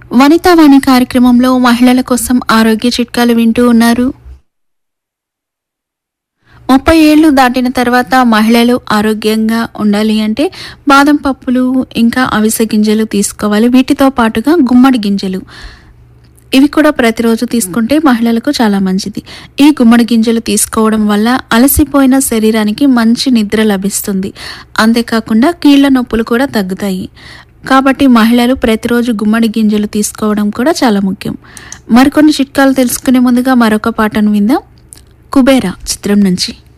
వనితావాణి కార్యక్రమంలో మహిళల కోసం ఆరోగ్య చిట్కాలు వింటూ ఉన్నారు ముప్పై ఏళ్లు దాటిన తర్వాత మహిళలు ఆరోగ్యంగా ఉండాలి అంటే బాదం పప్పులు ఇంకా అవిసె గింజలు తీసుకోవాలి వీటితో పాటుగా గుమ్మడి గింజలు ఇవి కూడా ప్రతిరోజు తీసుకుంటే మహిళలకు చాలా మంచిది ఈ గుమ్మడి గింజలు తీసుకోవడం వల్ల అలసిపోయిన శరీరానికి మంచి నిద్ర లభిస్తుంది అంతేకాకుండా కీళ్ల నొప్పులు కూడా తగ్గుతాయి కాబట్టి మహిళలు ప్రతిరోజు గుమ్మడి గింజలు తీసుకోవడం కూడా చాలా ముఖ్యం మరికొన్ని చిట్కాలు తెలుసుకునే ముందుగా మరొక పాటను విందాం కుబేరా చిత్రం నుంచి